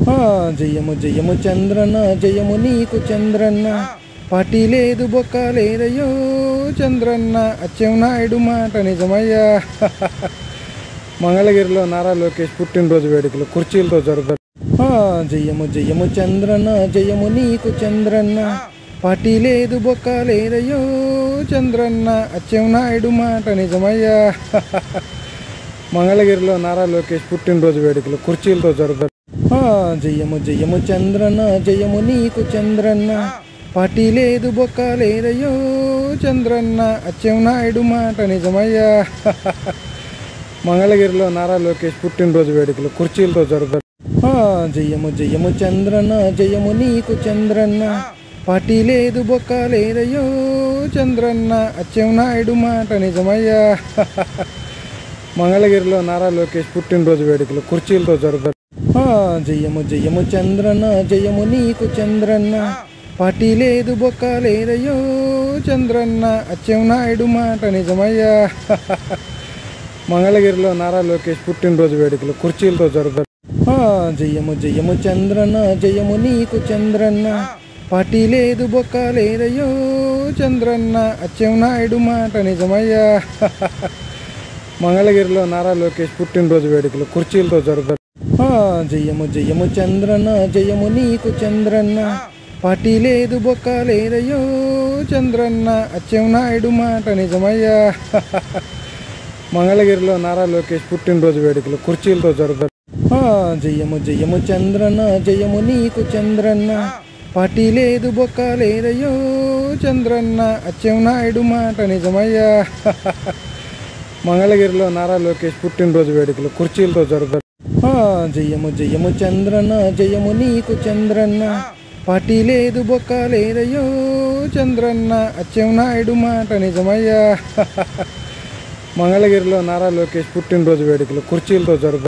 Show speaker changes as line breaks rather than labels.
ఆ, జయము జయము చంద్రన జయము నీకు చంద్రన్న పార్టీ లేదు బొక్క లేదయ్యో చంద్రన్న అచ్చెం నాయుడు మాట నిజమయ్యా మంగళగిరిలో నారా లోకేష్ పుట్టినరోజు వేడుకలు కుర్చీలతో జరుగుతారు ఆ, జయము జయము చంద్రన జయము నీకు చంద్రన్న పార్టీ లేదు బొక్క లేదయ్యో చంద్రన్న అచ్చెం నాయుడు మాట నిజమయ్యా మంగళగిరిలో నారా లోకేష్ పుట్టినరోజు వేడుకలు కుర్చీలతో జరుగుతారు ఆ, జయము జయము చంద్రన జయము నీకు చంద్రన్న పార్టీ లేదు బొక్క లేదయ్యో చంద్రన్న అచ్చెం నాయుడు మాట నిజమయ్యా మంగళగిరిలో నారా లోకేష్ పుట్టినరోజు వేడుకలు కుర్చీలతో జరుగుతారు ఆ, జయము జయము చంద్రన జయము నీకు చంద్రన్న పార్టీ లేదు బొక్క లేదయ్యో చంద్రన్న అచ్చెం నాయుడు మాట నిజమయ్యా మంగళగిరిలో నారా లోకేష్ పుట్టినరోజు వేడుకలు కుర్చీలతో జరుగుతారు ఆ, జయము జయము చంద్రన జయము నీకు చంద్రన్న పార్టీ లేదు బొక్క లేదయ్యో చంద్రన్న అచ్చెం నాయుడు మాట నిజమయ్యా మంగళగిరిలో నారా లోకేష్ పుట్టినరోజు వేడుకలు కుర్చీలతో జరుగుతారు ఆ, జయము జయము చంద్రన జయము నీకు చంద్రన్న పార్టీ లేదు బొక్క లేదయ్యో చంద్రన్న అచ్చెం నాయుడు మాట నిజమయ్యా మంగళగిరిలో నారా లోకేష్ పుట్టినరోజు వేడుకలు కుర్చీలతో జరుగుతారు ఆ, జయము జయము చంద్రన జయము నీకు చంద్రన్న పార్టీ లేదు బొక్క లేదయ్యో చంద్రన్న అచ్చెం నాయుడు మాట నిజమయ్యా మంగళగిరిలో నారా లోకేష్ పుట్టినరోజు వేడుకలు కుర్చీలతో జరుగుతారు ఆ, జయము జయము చంద్రన జయము నీకు చంద్రన్న పార్టీ లేదు బొక్క లేదయ్యో చంద్రన్న అచ్చెం నాయుడు మాట నిజమయ్యా మంగళగిరిలో నారా లోకేష్ పుట్టినరోజు వేడుకలు కుర్చీలతో జరుగుతారు ఆ, జయము జయము చంద్రన జయము నీకు చంద్రన్న పార్టీ లేదు బొక్క లేదయ్యో చంద్రన్న అచ్చెం నాయుడు మాట నిజమయ్యా మంగళగిరిలో నారా లోకేష్ పుట్టినరోజు వేడుకలు కుర్చీలతో జరుగుతారు